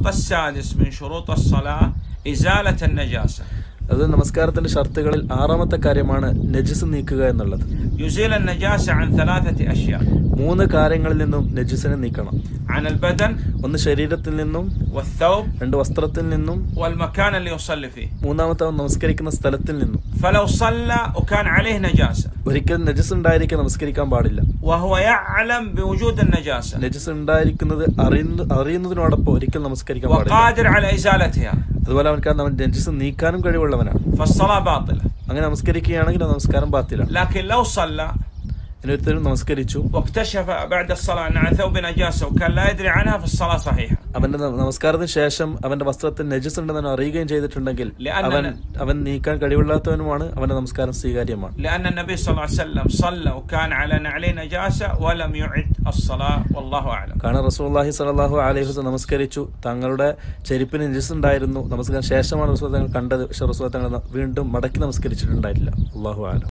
الشرط السادس من شروط الصلاة إزالة النجاسة അത് നമസ്കാരത്തിന്റെ ഷർത്തുകളിൽ ആറാമത്തെ കാര്യമാണ് നജിസ് നീക്കുക എന്നുള്ളത് يزيل النجاسة عن ثلاثة أشياء മൂന്ന് കാര്യങ്ങളിൽ നിന്നും നജിസിനെ നീക്കണം عن البدن ഒന്ന് ശരീരത്തിൽ നിന്നും والثوب രണ്ട് വസ്ത്രത്തിൽ നിന്നും والمكان اللي يصلي فيه മൂന്നാമത്തെ നമസ്കരിക്കുന്ന സ്ഥലത്തിൽ നിന്നും فلو صلى وكان عليه نجاسة ഒരിക്കലും നജിസ് ഉണ്ടായിരിക്കെ നമസ്കരിക്കാൻ പാടില്ല وهو يعلم بوجود النجاسة നജിസ് ഉണ്ടായിരിക്കുന്നത് അറിയുന്ന അറിയുന്നതിനോടൊപ്പം ഒരിക്കലും നമസ്കരിക്കാൻ പാടില്ല وقادر على إزالتها അതുപോലെ അവനക്ക് ആ നജിസ് നീക്കാനും കഴിവുള്ളവനാണ് فالصلاة باطلة അങ്ങനെ നമസ്കരിക്കുകയാണെങ്കിൽ ആ നമസ്കാരം പാത്തില്ല لكن لو صلى ഇനി ഒരുത്തരും നമസ്കരിച്ചു واكتشف بعد الصلاة أن على ثوب نجاسة وكان لا يدري عنها فالصلاة صحيحة അവന്റെ ന- നമസ്കാരത്തിന് ശേഷം അവന്റെ വസ്ത്രത്തിൽ നജിസ് ഉണ്ടെന്ന് അവൻ അറിയുകയും ചെയ്തിട്ടുണ്ടെങ്കിൽ لأن- അവൻ അവൻ നീക്കാൻ കഴിവില്ലാത്തവനുമാണ് അവന്റെ നമസ്കാരം സ്വീകാര്യമാണ് لأن النبي صلى الله عليه وسلم صلى وكان على نعليه نجاسة ولم يعد الصلاة والله أعلم കാരണം റസൂല്ലാഹി സലാഹു അലൈഹി വസല്ലം നമസ്കരിച്ചു തങ്ങളുടെ ചെരുപ്പിന് നജിസ് ഉണ്ടായിരുന്നു നമസ്കാരം ശേഷമാണ് റസൂൽ തങ്ങൾ കണ്ടത് പക്ഷെ റസൂൽ തങ്ങൾ വീണ്ടും മടക്കി നമസ്കരിച്ചിട്ടുണ്ടായിട്ടില്ല അള്ളാഹു ആലം